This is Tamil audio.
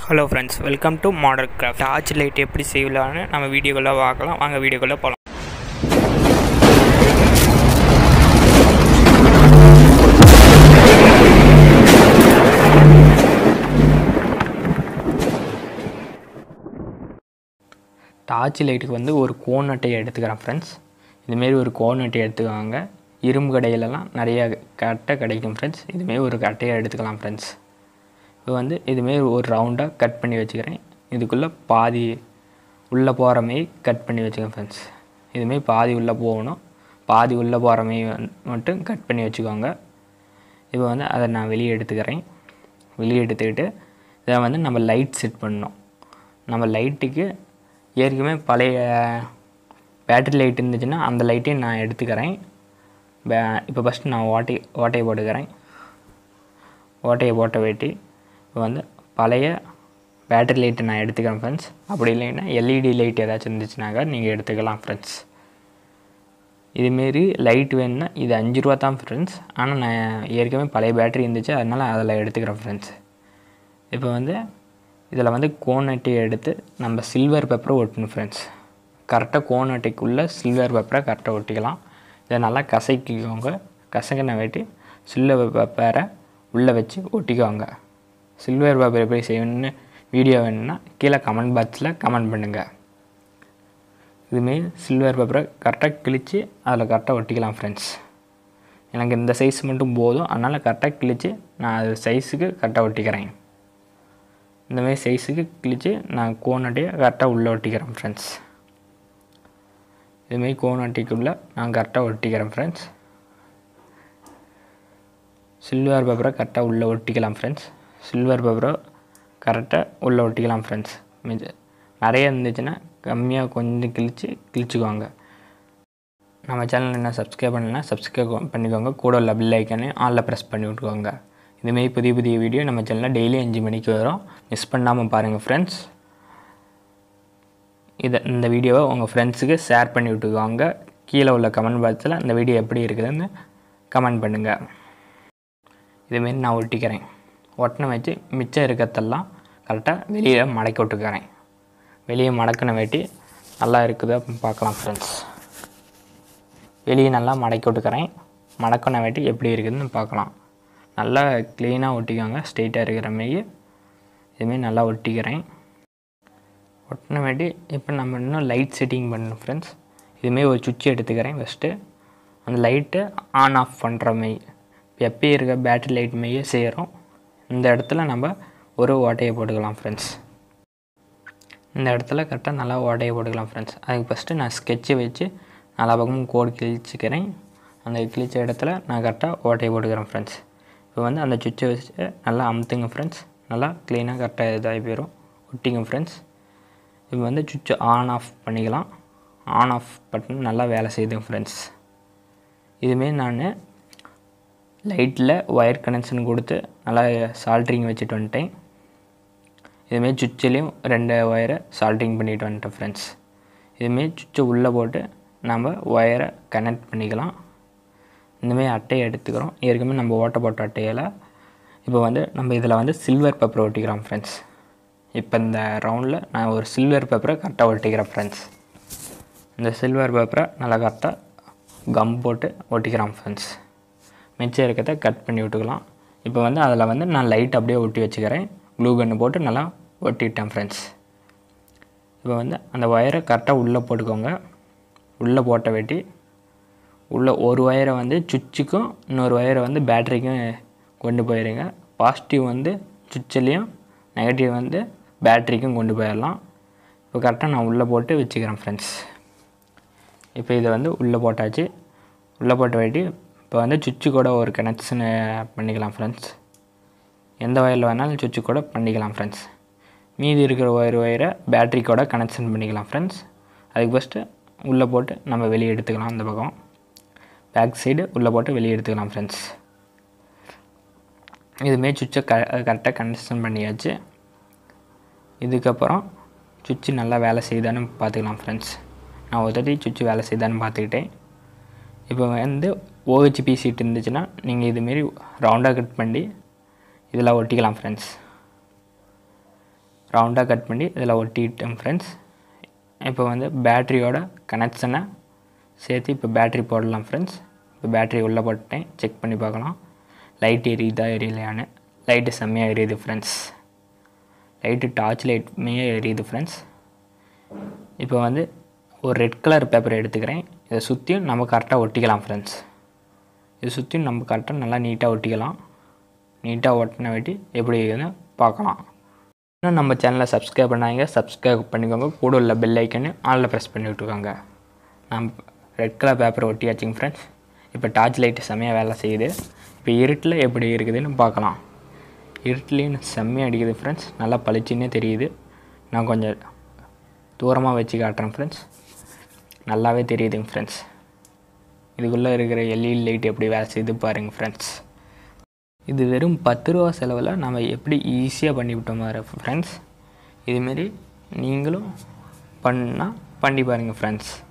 hello friends welcome to model craft torch light எப்படி செய்யலான்னு நம்ம வீடியோக்குள்ளே பார்க்கலாம் வாங்க வீடியோக்குள்ளே போகலாம் டார்ச் லைட்டுக்கு வந்து ஒரு கோன் அட்டையை எடுத்துக்கிறேன் ஃப்ரெண்ட்ஸ் இதுமாரி ஒரு கோன் அட்டையை எடுத்துக்கோங்க இரும்பு கடையிலலாம் நிறைய கட்டை கிடைக்கும் ஃப்ரெண்ட்ஸ் இதுமாரி ஒரு கட்டையை எடுத்துக்கலாம் ஃப்ரெண்ட்ஸ் இப்போ வந்து இதுமாரி ஒரு ரவுண்டாக கட் பண்ணி வச்சுக்கிறேன் இதுக்குள்ளே பாதி உள்ளே போகிற மாரி கட் பண்ணி வச்சுக்கோங்க ஃப்ரெண்ட்ஸ் இதுமாரி பாதி உள்ளே போகணும் பாதி உள்ளே போகிற மாரி வந்து மட்டும் கட் பண்ணி வச்சுக்கோங்க இப்போ வந்து அதை நான் வெளியே எடுத்துக்கிறேன் வெளியே எடுத்துக்கிட்டு இதை வந்து நம்ம லைட் செட் பண்ணணும் நம்ம லைட்டுக்கு ஏற்கனவே பழைய பேட்டரி லைட் இருந்துச்சுன்னா அந்த லைட்டையும் நான் எடுத்துக்கிறேன் பே இப்போ ஃபஸ்ட்டு நான் ஓட்டை ஓட்டையை போட்டுக்கிறேன் ஓட்டையை போட்ட வேட்டி இப்போ வந்து பழைய பேட்டரி லைட்டை நான் எடுத்துக்கிறேன் ஃப்ரெண்ட்ஸ் அப்படி இல்லைன்னா எல்இடி லைட் ஏதாச்சும் இருந்துச்சுனாக்கா நீங்கள் எடுத்துக்கலாம் ஃப்ரெண்ட்ஸ் இதுமாரி லைட் வேணும்னா இது அஞ்சு ரூபா தான் ஃப்ரெண்ட்ஸ் ஆனால் நான் ஏற்கனவே பழைய பேட்டரி இருந்துச்சு அதனால் அதில் எடுத்துக்கிறேன் ஃப்ரெண்ட்ஸ் இப்போ வந்து இதில் வந்து கோனட்டி எடுத்து நம்ம சில்வர் பேப்பரை ஒட்டணும் ஃப்ரெண்ட்ஸ் கரெக்டாக கோனட்டிக்குள்ளே சில்வர் பேப்பரை கரெக்டாக ஒட்டிக்கலாம் இதை நல்லா கசக்கிக்கோங்க கசக்கின வேட்டி சில்வர் பேப்பரை உள்ளே வச்சு ஒட்டிக்கோங்க சில்வர் பேப்பர் எப்படி செய்யணும்னு வீடியோ வேணும்னா கீழே கமெண்ட் பாக்ஸில் கமெண்ட் பண்ணுங்கள் இதுமாரி சில்வர் பேப்பரை கரெக்டாக கிழித்து அதில் கரெக்டாக ஒட்டிக்கலாம் ஃப்ரெண்ட்ஸ் எனக்கு இந்த சைஸ் மட்டும் போதும் அதனால் கரெக்டாக கிழித்து நான் அது சைஸுக்கு கரெக்டாக ஒட்டிக்கிறேன் இந்தமாரி சைஸுக்கு கிழித்து நான் கோனட்டியை கரெக்டாக உள்ளே ஒட்டிக்கிறேன் ஃப்ரெண்ட்ஸ் இதுமாரி கோனட்டிக்குள்ளே நான் கரெக்டாக ஒட்டிக்கிறேன் ஃப்ரெண்ட்ஸ் சில்வர் பேப்பரை கரெக்டாக உள்ளே ஒட்டிக்கலாம் ஃப்ரெண்ட்ஸ் சில்வர் பேப்பரை கரெக்டாக உள்ளே ஒட்டிக்கலாம் ஃப்ரெண்ட்ஸ் மிச்ச நிறைய இருந்துச்சுன்னா கம்மியாக கொஞ்சம் கிழித்து கிழிச்சுக்குவாங்க நம்ம சேனல் என்ன சப்ஸ்கிரைப் பண்ணலைன்னா சப்ஸ்கிரைப் பண்ணிக்கோங்க கூட உள்ள பில் ஐக்கானே ஆனில் ப்ரெஸ் பண்ணி விட்டுக்கோங்க இதுமாரி புதிய புதிய வீடியோ நம்ம சேனலில் டெய்லி அஞ்சு மணிக்கு வரும் மிஸ் பண்ணாமல் பாருங்கள் ஃப்ரெண்ட்ஸ் இதை இந்த வீடியோவை உங்கள் ஃப்ரெண்ட்ஸுக்கு ஷேர் பண்ணி விட்டுக்கோங்க கீழே உள்ள கமெண்ட் பாக்ஸில் இந்த வீடியோ எப்படி இருக்குதுன்னு கமெண்ட் பண்ணுங்கள் இதுமாரி நான் ஒட்டிக்கிறேன் ஒட்டின வச்சு மிச்சம் இருக்கிறதெல்லாம் கரெக்டாக வெளியே மடக்கி விட்டுக்கிறேன் வெளியே மடக்கின வேட்டி நல்லா இருக்குது அப்படின்னு பார்க்கலாம் ஃப்ரெண்ட்ஸ் வெளியே நல்லா மடக்கி விட்டுக்கிறேன் மடக்கின வேட்டி எப்படி இருக்குதுன்னு பார்க்கலாம் நல்லா க்ளீனாக ஒட்டிக்கோங்க ஸ்ட்ரெயிட்டாக இருக்கிற மாரி இதுமாரி நல்லா ஒட்டிக்கிறேன் ஒட்டின வேட்டி இப்போ நம்ம இன்னும் லைட் செட்டிங் பண்ணணும் ஃப்ரெண்ட்ஸ் இதுமாரி ஒரு சுவிட்ச் எடுத்துக்கிறேன் ஃபஸ்ட்டு அந்த லைட்டு ஆன் ஆஃப் பண்ணுற மாரி எப்பயும் இருக்க பேட்டரி லைட் மாரியே செய்கிறோம் இந்த இடத்துல நம்ம ஒரு ஓட்டையை போட்டுக்கலாம் ஃப்ரெண்ட்ஸ் இந்த இடத்துல கரெக்டாக நல்லா ஓட்டையை போட்டுக்கலாம் ஃப்ரெண்ட்ஸ் அதுக்கு ஃபஸ்ட்டு நான் ஸ்கெட்சை வச்சு நாலா பக்கமும் கோடு கிழிச்சிக்கிறேன் அந்த கிழிச்ச இடத்துல நான் கரெக்டாக ஓட்டையை போட்டுக்கிறேன் ஃப்ரெண்ட்ஸ் இப்போ வந்து அந்த சுவிட்சை வச்சு நல்லா அமுத்துங்க ஃப்ரெண்ட்ஸ் நல்லா க்ளீனாக கரெக்டாக இதாகி போயிடும் ஒட்டிங்க ஃப்ரெண்ட்ஸ் இப்போ வந்து சுவிட்சை ஆன் ஆஃப் பண்ணிக்கலாம் ஆன் ஆஃப் பட்டன் நல்லா வேலை செய்யுதுங்க ஃப்ரெண்ட்ஸ் இதுமாரி நான் லைட்டில் ஒயர் கனெக்ஷன் கொடுத்து நல்லா சால்ட்ரிங் வச்சுட்டு வந்துட்டேன் இதுமாரி சுவிட்சிலையும் ரெண்டு ஒயரை சால்ட்ரிங் பண்ணிட்டு வந்துட்டேன் ஃப்ரெண்ட்ஸ் இதுமாரி சுவிட்சை உள்ளே போட்டு நம்ம ஒயரை கனெக்ட் பண்ணிக்கலாம் இந்தமாரி அட்டையை எடுத்துக்கிறோம் ஏற்கனவே நம்ம ஓட்ட போட்ட அட்டையில் இப்போ வந்து நம்ம இதில் வந்து சில்வர் பேப்பரை ஒட்டிக்கிறோம் ஃப்ரெண்ட்ஸ் இப்போ இந்த ரவுண்டில் நான் ஒரு சில்வர் பேப்பரை கரெக்டாக ஒட்டிக்கிறேன் ஃப்ரெண்ட்ஸ் இந்த சில்வர் பேப்பரை நல்லா கரெக்டாக கம் போட்டு ஒட்டிக்கிறோம் ஃப்ரெண்ட்ஸ் மிச்சம் இருக்கிறத கட் பண்ணி விட்டுக்கலாம் இப்போ வந்து அதில் வந்து நான் லைட் அப்படியே ஒட்டி வச்சுக்கிறேன் க்ளூ கன்று போட்டு நல்லா ஒட்டிட்டேன் ஃப்ரெண்ட்ஸ் இப்போ வந்து அந்த ஒயரை கரெக்டாக உள்ளே போட்டுக்கோங்க உள்ளே போட்ட வேட்டி உள்ளே ஒரு ஒயரை வந்து சுவிட்சுக்கும் இன்னொரு ஒயரை வந்து பேட்டரிக்கும் கொண்டு போயிடுங்க பாசிட்டிவ் வந்து சுவிட்சிலையும் நெகட்டிவ் வந்து பேட்டரிக்கும் கொண்டு போயிடலாம் இப்போ கரெக்டாக நான் உள்ளே போட்டு வச்சுக்கிறேன் ஃப்ரெண்ட்ஸ் இப்போ இதை வந்து உள்ளே போட்டாச்சு உள்ளே போட்ட வேட்டி இப்போ வந்து சுவிட்சு கூட ஒரு கனெக்ஷன் பண்ணிக்கலாம் ஃப்ரெண்ட்ஸ் எந்த ஒயரில் வேணாலும் சுவிட்சு கூட பண்ணிக்கலாம் ஃப்ரெண்ட்ஸ் மீதி இருக்கிற ஒயர் ஒயரை பேட்ரி கூட கனெக்ஷன் பண்ணிக்கலாம் ஃப்ரெண்ட்ஸ் அதுக்கு ஃபஸ்ட்டு உள்ளே போட்டு நம்ம வெளியே எடுத்துக்கலாம் அந்த பக்கம் பேக் சைடு உள்ளே போட்டு வெளியே எடுத்துக்கலாம் ஃப்ரெண்ட்ஸ் இதுமாரி சுவிட்சை க கரெக்டாக கனெக்ஷன் பண்ணியாச்சு இதுக்கப்புறம் சுவிட்சு நல்லா வேலை செய்தான்னு பார்த்துக்கலாம் ஃப்ரெண்ட்ஸ் நான் ஒரு தட்டி சுவிட்சு வேலை செய்தான்னு பார்த்துக்கிட்டேன் இப்போ வந்து ஓஹெச்பி சீட் இருந்துச்சுன்னா நீங்கள் இதுமாரி ரவுண்டாக கட் பண்ணி இதில் ஒட்டிக்கலாம் ஃப்ரெண்ட்ஸ் ரவுண்டாக கட் பண்ணி இதில் ஒட்டிட்டேன் ஃப்ரெண்ட்ஸ் இப்போ வந்து பேட்ரியோட கனெக்ஷனை சேர்த்து இப்போ பேட்ரி போடலாம் ஃப்ரெண்ட்ஸ் இப்போ பேட்ரி உள்ளே போட்டேன் செக் பண்ணி பார்க்கலாம் லைட் எரியுதா எரியலையான்னு லைட்டு செம்மையாக எரியுது ஃப்ரெண்ட்ஸ் லைட்டு டார்ச் லைட்டுமே எரியுது ஃப்ரெண்ட்ஸ் இப்போ வந்து ஒரு ரெட் கலர் பேப்பர் எடுத்துக்கிறேன் இதை சுற்றியும் நம்ம கரெக்டாக ஒட்டிக்கலாம் ஃப்ரெண்ட்ஸ் இதை சுற்றியும் நம்ம கரெக்டாக நல்லா நீட்டாக ஒட்டிக்கலாம் நீட்டாக ஒட்டின வெட்டி எப்படி இருக்குன்னு பார்க்கலாம் இன்னும் நம்ம சேனலை சப்ஸ்கிரைப் பண்ணாங்க சப்ஸ்கிரைப் பண்ணிக்கோங்க கூட உள்ள பெல் ஐக்கனு ஆளில் ப்ரெஸ் பண்ணி விட்டுக்கோங்க நான் ரெட் கலர் பேப்பர் ஒட்டியாச்சுங்க ஃப்ரெண்ட்ஸ் இப்போ டார்ச் லைட்டு செம்மையாக வேலை செய்யுது இப்போ இருட்டில் எப்படி இருக்குதுன்னு பார்க்கலாம் இருட்டுலேயும் செம்மையாக அடிக்குது ஃப்ரெண்ட்ஸ் நல்லா பளிச்சுன்னே தெரியுது நான் கொஞ்சம் தூரமாக வச்சு காட்டுறேன் ஃப்ரெண்ட்ஸ் நல்லாவே தெரியுதுங்க ஃப்ரெண்ட்ஸ் இதுக்குள்ளே இருக்கிற எல்இடி லைட் எப்படி வேலை செய்யுது பாருங்கள் ஃப்ரெண்ட்ஸ் இது வெறும் பத்து ரூபா செலவில் நம்ம எப்படி ஈஸியாக பண்ணிவிட்டோம் பாரு ஃப்ரெண்ட்ஸ் இதுமாரி நீங்களும் பண்ணால் பண்ணி பாருங்கள் ஃப்ரெண்ட்ஸ்